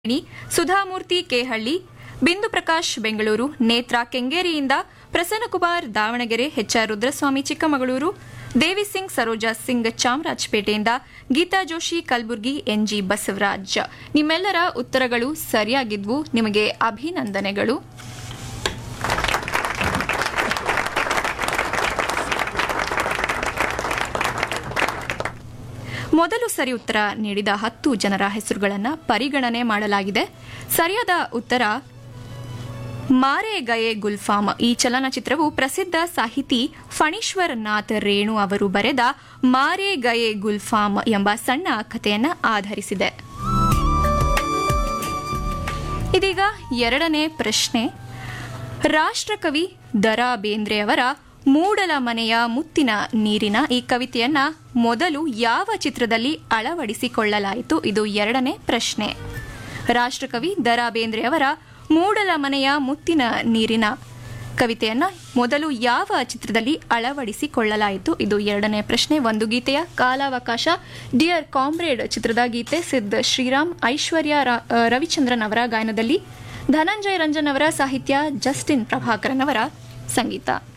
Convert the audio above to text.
ಸುಧಾಮೂರ್ತಿ ಕೆಹಳ್ಳಿ ಬಿಂದು ಪ್ರಕಾಶ್ ಬೆಂಗಳೂರು ನೇತ್ರ ಕೆಂಗೇರಿಯಿಂದ ಪ್ರಸನ್ನಕುಮಾರ್ ದಾವಣಗೆರೆ ಎಚ್ಆರ್ ರುದ್ರಸ್ವಾಮಿ ಚಿಕ್ಕಮಗಳೂರು ದೇವಿ ಸಿಂಗ್ ಸರೋಜಾ ಸಿಂಗ್ ಚಾಮರಾಜಪೇಟೆಯಿಂದ ಗೀತಾ ಜೋಶಿ ಕಲಬುರ್ಗಿ ಎನ್ಜಿ ಬಸವರಾಜ್ ನಿಮ್ಮೆಲ್ಲರ ಉತ್ತರಗಳು ಸರಿಯಾಗಿದ್ವು ನಿಮಗೆ ಅಭಿನಂದನೆಗಳು ಮೊದಲು ಸರಿ ಉತ್ತರ ನೀಡಿದ ಹತ್ತು ಜನರ ಹೆಸರುಗಳನ್ನು ಪರಿಗಣನೆ ಮಾಡಲಾಗಿದೆ ಸರಿಯಾದ ಉತ್ತರ ಮಾರೆ ಗಯೆ ಗುಲ್ಫಾಮ್ ಈ ಚಲನಚಿತ್ರವು ಪ್ರಸಿದ್ಧ ಸಾಹಿತಿ ಫಣೀಶ್ವರನಾಥ್ ರೇಣು ಅವರು ಬರೆದ ಮಾರೆ ಗಯೆ ಗುಲ್ಫಾಮ್ ಎಂಬ ಸಣ್ಣ ಕಥೆಯನ್ನ ಆಧರಿಸಿದೆ ಇದೀಗ ಎರಡನೇ ಪ್ರಶ್ನೆ ರಾಷ್ಟ್ರಕವಿ ದರಾ ಬೇಂದ್ರೆಯವರ ಮೂಡಲ ಮನೆಯ ಮುತ್ತಿನ ನೀರಿನ ಈ ಕವಿತೆಯನ್ನ ಮೊದಲು ಯಾವ ಚಿತ್ರದಲ್ಲಿ ಅಳವಡಿಸಿಕೊಳ್ಳಲಾಯಿತು ಇದು ಎರಡನೇ ಪ್ರಶ್ನೆ ರಾಷ್ಟ್ರಕವಿ ದರಾ ಬೇಂದ್ರೆಯವರ ಮೂಡಲ ಮನೆಯ ಮುತ್ತಿನ ನೀರಿನ ಕವಿತೆಯನ್ನ ಮೊದಲು ಯಾವ ಚಿತ್ರದಲ್ಲಿ ಅಳವಡಿಸಿಕೊಳ್ಳಲಾಯಿತು ಇದು ಎರಡನೇ ಪ್ರಶ್ನೆ ಒಂದು ಗೀತೆಯ ಕಾಲಾವಕಾಶ ಡಿಯರ್ ಕಾಮ್ರೇಡ್ ಚಿತ್ರದ ಗೀತೆ ಸಿದ್ಧ ಶ್ರೀರಾಮ್ ಐಶ್ವರ್ಯ ರ- ಆ, ರವಿಚಂದ್ರನ್ ಅವರ ಗಾಯನದಲ್ಲಿ ಧನಂಜಯ ರಂಜನ್ ಅವರ ಸಾಹಿತ್ಯ ಜಸ್ಟಿನ್ ಪ್ರಭಾಕರನ್ ಅವರ ಸಂಗೀತ